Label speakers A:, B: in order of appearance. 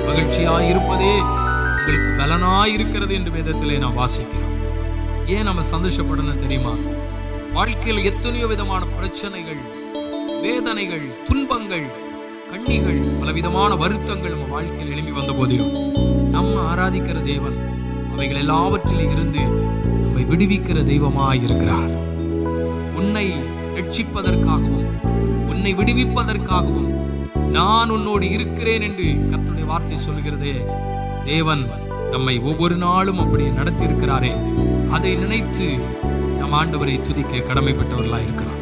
A: மகிழ்ச்சியாய் இருப்பதே உங்களுக்கு பலனாய் இருக்கிறது என்று வேதத்திலே நாம் வாசிக்கிறோம் ஏன் நம்ம சந்தோஷப்படணும் தெரியுமா வாழ்க்கையில் எத்தனையோ விதமான பிரச்சனைகள் வேதனைகள் துன்பங்கள் கண்ணிகள் பலவிதமான வருத்தங்கள் நம்ம வாழ்க்கையில் எழும்பி வந்த போதிலும் நம்ம ஆராதிக்கிற தேவன் அவைகள் எல்லாவற்றிலும் இருந்து நம்மை விடுவிக்கிற தெய்வமாய் இருக்கிறார் உன்னை ரட்சிப்பதற்காகவும் உன்னை விடுவிப்பதற்காகவும் நான் உன்னோடு இருக்கிறேன் என்று கர்த்தருடைய வார்த்தை சொல்கிறதே தேவன் நம்மை ஒவ்வொரு நாளும் அப்படி நடத்தி இருக்கிறாரே அதை நினைத்து நம் ஆண்டவரை துதிக்க கடமைப்பட்டவர்களாய் இருக்கிறோம்